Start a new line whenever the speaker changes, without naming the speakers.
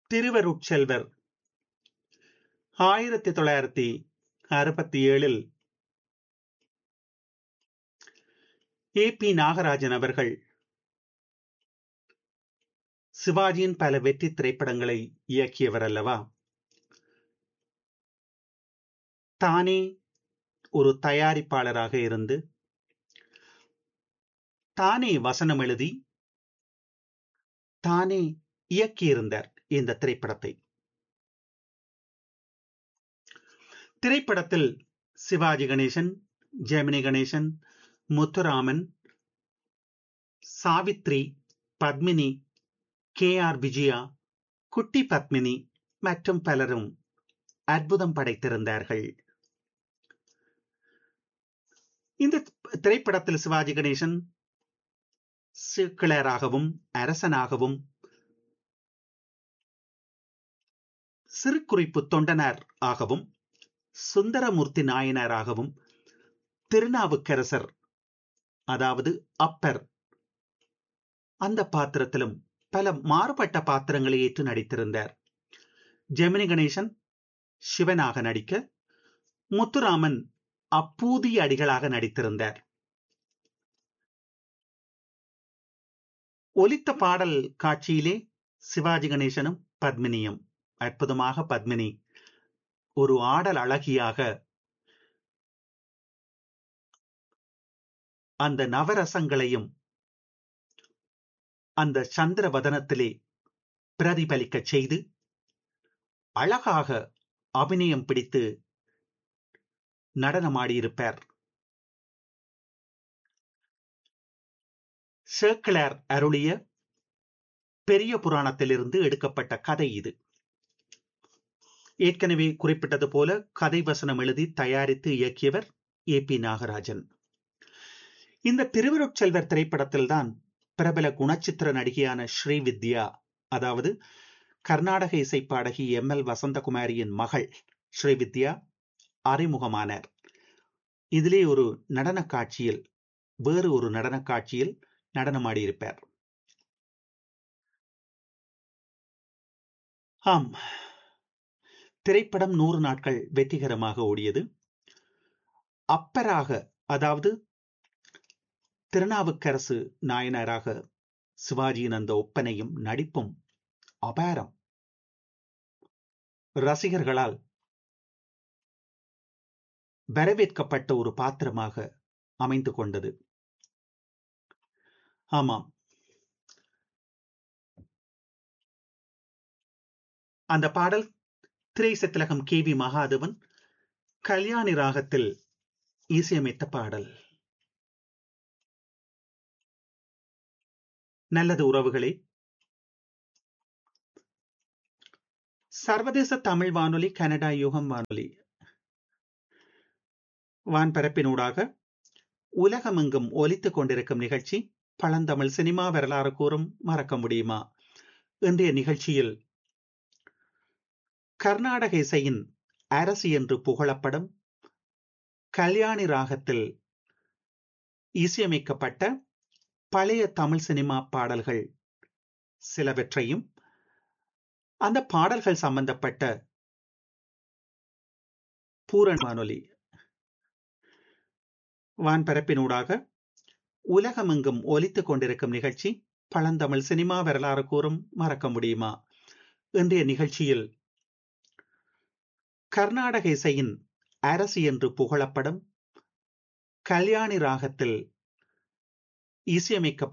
திருவருட்செல்வர் ஆயிரத்தி தொள்ளாயிரத்தி அறுபத்தி ஏழில் ஏ பி நாகராஜன் அவர்கள் சிவாஜியின் பல வெற்றி திரைப்படங்களை இயக்கியவர் அல்லவா தானே ஒரு தயாரிப்பாளராக இருந்து தானே வசனம் எழுதி தானே இயக்கியிருந்தார் இந்த திரைப்படத்தை திரைப்படத்தில் சிவாஜி கணேசன் ஜெமினி கணேசன் முத்துராமன் சாவித்ரி பத்மினி கே ஆர் விஜயா குட்டி பத்மினி மற்றும் பலரும் அற்புதம் படைத்திருந்தார்கள் இந்த திரைப்படத்தில் சிவாஜி கணேசன் சிக்கிளராகவும் அரசனாகவும் சிறு குறிப்பு தொண்டனார் ஆகவும் சுந்தரமூர்த்தி நாயனாராகவும் திருநாவுக்கரசர் அதாவது அப்பர் அந்த பாத்திரத்திலும் பல மாறுபட்ட பாத்திரங்களை ஏற்று நடித்திருந்தார் ஜெமினி கணேசன் சிவனாக நடிக்க முத்துராமன் அப்பூதி அடிகளாக நடித்திருந்தார் ஒலித்த பாடல் காட்சியிலே சிவாஜி கணேசனும் பத்மினியும் அற்புதமாக பத்மினி ஒரு ஆடல் அழகியாக அந்த நவரசங்களையும் அந்த சந்திர வதனத்திலே பிரதிபலிக்க செய்து அழகாக அபிநயம் பிடித்து நடனமாடியிருப்பார் சேக்கிளார் அருளிய பெரிய புராணத்திலிருந்து எடுக்கப்பட்ட கதை இது ஏற்கனவே குறிப்பிட்டது போல கதை வசனம் எழுதி தயாரித்து இயக்கியவர் ஏ பி நாகராஜன் இந்த திருவருட்செல்வர் திரைப்படத்தில்தான் பிரபல குணச்சித்திர நடிகையான ஸ்ரீவித்யா அதாவது கர்நாடக இசை பாடகி எம் எல் வசந்தகுமாரியின் மகள் ஸ்ரீவித்யா அறிமுகமானார் இதிலே ஒரு நடன காட்சியில் வேறு ஒரு நடன காட்சியில் நடனமாடியிருப்பார் ஆம் திரைப்படம் நூறு நாட்கள் வெற்றிகரமாக ஓடியது அப்பராக அதாவது திருநாவுக்கரசு நாயனராக சிவாஜியின் அந்த ஒப்பனையும் நடிப்பும் அபாரம் ரசிகர்களால் வரவேற்கப்பட்ட ஒரு பாத்திரமாக அமைந்து கொண்டது ஆமாம் அந்த பாடல் திரை சித்திலகம் கே வி மகாதேவன் கல்யாணி ராகத்தில் இசையமைத்த பாடல் நல்லது உறவுகளே சர்வதேச தமிழ் வானொலி கனடா யுகம் வானொலி வான்பரப்பினூடாக உலகமெங்கும் ஒலித்துக் கொண்டிருக்கும் நிகழ்ச்சி பழந்தமிழ் சினிமா வரலாறு கூறும் மறக்க முடியுமா இன்றைய நிகழ்ச்சியில் கர்நாடக இசையின் அரசு என்று புகழப்படும் கல்யாணி ராகத்தில் இசையமைக்கப்பட்ட பழைய தமிழ் சினிமா பாடல்கள் சிலவற்றையும் அந்த பாடல்கள் சம்பந்தப்பட்ட பூரண வானொலி வான்பரப்பினூடாக உலகமெங்கும் ஒலித்துக் கொண்டிருக்கும் நிகழ்ச்சி பழந்தமிழ் சினிமா வரலாறு கூறும் மறக்க முடியுமா இன்றைய நிகழ்ச்சியில் கர்நாடக இசையின் அரசு என்று புகழப்படும் கல்யாணி ராகத்தில் இசையமைக்கப்பட்ட